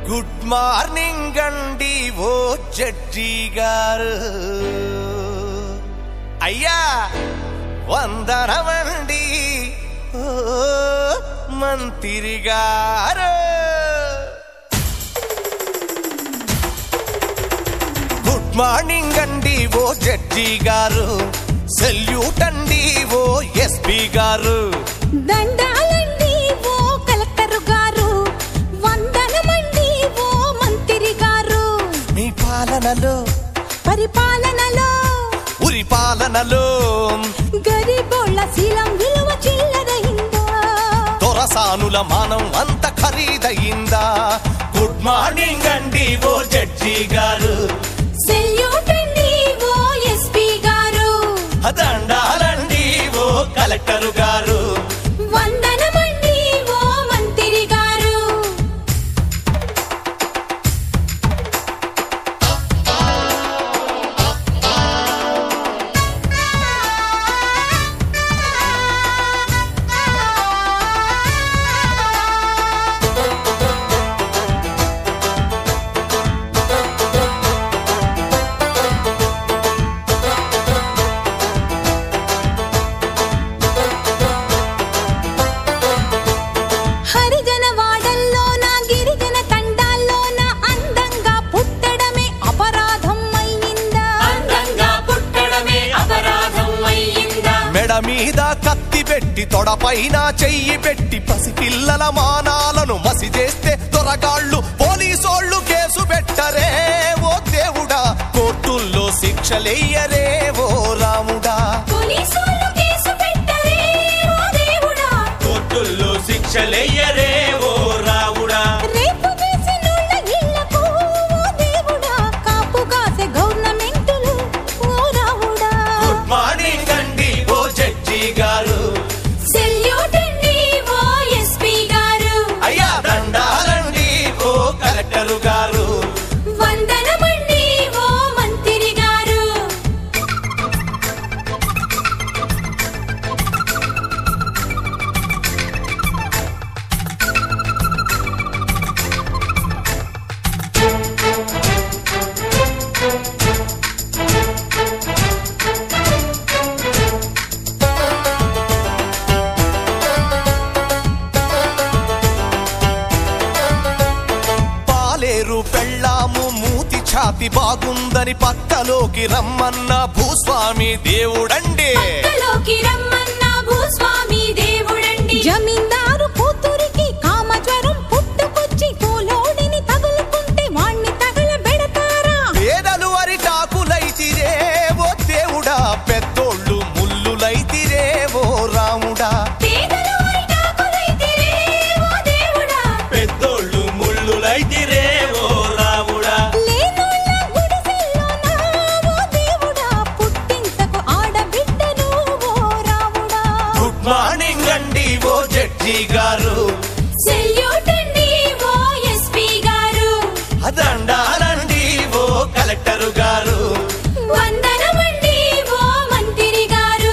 good morning అండి ఓ judge గారు అయ్యా వందనమండి ఓ మంత్రి గారు గుడ్ మార్నింగ్ అండి ఓ జడ్జి గారు సెల్యూట్ అండి ఓ ఎస్పీ గారు దండాలండి ఓ కలెక్టర్ గారు వందనమండి ఓ మంత్రి గారు మీ పాలనలో పరిపాలనలో ఉరి పాలనలో గరీబోళ్ళ శీలం విలువ చిల్లదయిందా దొరసానుల మానం అంత ఖరీదయిందా గుడ్ మార్నింగ్ అండి ఓ జడ్జి గారు సెల్యూట్ అండి ఓ ఎస్పీ గారు దండాలండి ఓ కలెక్టర్ గారు వందనమండి ఓ మంత్రి గారు హరిజన వాడల్లోన గిరిజన తండాల్లోన అందంగా పుట్టడమే అపరాధం అయ్యిందా అందంగా పుట్టడమే అపరాధం అయ్యిందా మెడ మీద కత్తి పెట్టి తొడపైన చెయ్యి పెట్టి పసిపిల్లల మానాలను మసి చేస్తే దొరగాళ్ళు పోలీసోళ్ళు కేసు పెట్టరే ఓ దేవుడా కోర్టుల్లో శిక్షలెయ్యరే ఓ రాముడా పోలీసులు కేసు పెట్టరే ఓ దేవుడా కోర్టుల్లో శిక్షలెయ్యరే ఓ రాముడా రేపు వేసినోళ్ళ ఇళ్ళకు ఓ దేవుడా కాపు కాసే గవర్నమెంటులు ఓ రావుడా గుడ్ మార్నింగ్ అండి ఓ జడ్జి గారు సెల్యూట్ అండి ఓ ఎస్పీ గారు అయ్యా దండాలండి ఓ కలెక్టర్ గారు వందనమండి ఓ మంత్రి గారు పాలేరు పెళ్ళాము మూతి ఛాతి బాగుందని పక్కలోకి రమ్మన్న భూస్వామి దేవుడండి పక్కలోకి రమ్మన్న భూస్వామి దేవుడండి జమీందారు కూతురికి కామజ్వరం పుట్టుకొచ్చి కూలోడిని తగులుకుంటే వాణ్ణి తగలబెడతారా పేదలు అరిటాకులైతిరే ఓ దేవుడా పెద్దోళ్ళు ముల్లులైతిరే ఓ రాముడా పేదలు అరిటాకులైతిరే ఓ దేవుడా పెద్దోళ్ళు ముల్లులైతిరే ఓ రాముడా లేనోళ్ళ గుడిసెల్లోనా ఓ దేవుడా పుట్టించకు ఆడబిడ్డను ఓ రాముడా గుడ్ మార్నింగ్ అండి ఓ జడ్జి గారు సెల్యూట్ అండి ఓ ఎస్పీ గారు దండాలండి ఓ కలెక్టర్ గారు వందనమండి ఓ మంత్రి గారు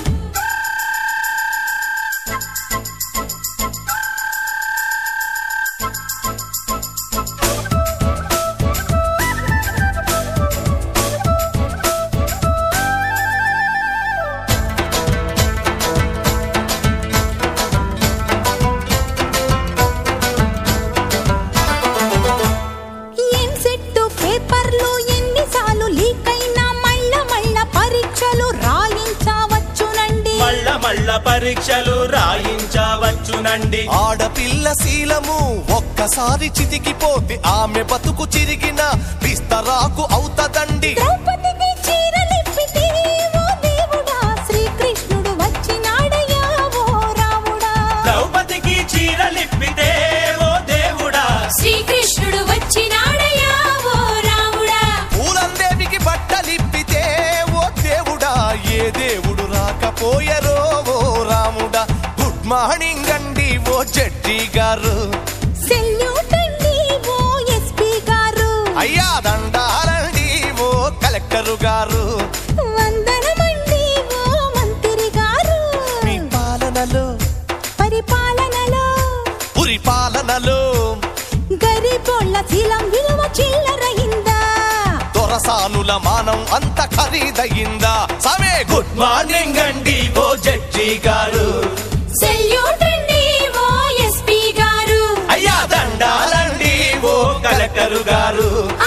ఏం సెట్టు పేపర్లు ఎన్నిసార్లు లీక్ అయినా మళ్ళ మళ్ళ పరీక్షలు రాయించవచ్చునండి మళ్ళ మళ్ళ పరీక్షలు రాయించవచ్చునండి ఆడపిల్ల శీలము ఒక్కసారి చితికిపోతే ఆమె బతుకు చిరిగిన విస్తరాకు అవుతదండి ద్రౌపదికి చీరలిప్పితే ఓ దేవుడా శ్రీకృష్ణుడు వచ్చినాడయ్యా ఓ రాముడా ద్రౌపదికి చీరలిప్పితే ఓ దేవుడా శ్రీకృష్ణుడు వచ్చినాడయ్యా ఓ రాముడా పూలందేవికి బట్టలిప్పితే ఓ దేవుడా ఏ దేవుడు రాకపోయరో ఓ రాముడా గుడ్ మార్నింగ్ అండి ఓ జడ్జి గారు సెల్యూట్ అండి ఓ ఎస్పీ గారు అయ్యా దండాలండి ఓ కలెక్టర్ గారు వందనమండి ఓ మంత్రి గారు మీ పాలనలో పరిపాలనలో పురి పాలనలో గరీబోళ్ళ దొరసానుల మానం అంత ఖరీదయిందా సమే గుడ్ మార్నింగ్ అండి ఓ జడ్జి గారు సెల్యూట్ అండి ఓ ఎస్పీ గారు అయ్యా దండాలండి ఓ కలెక్టర్ గారు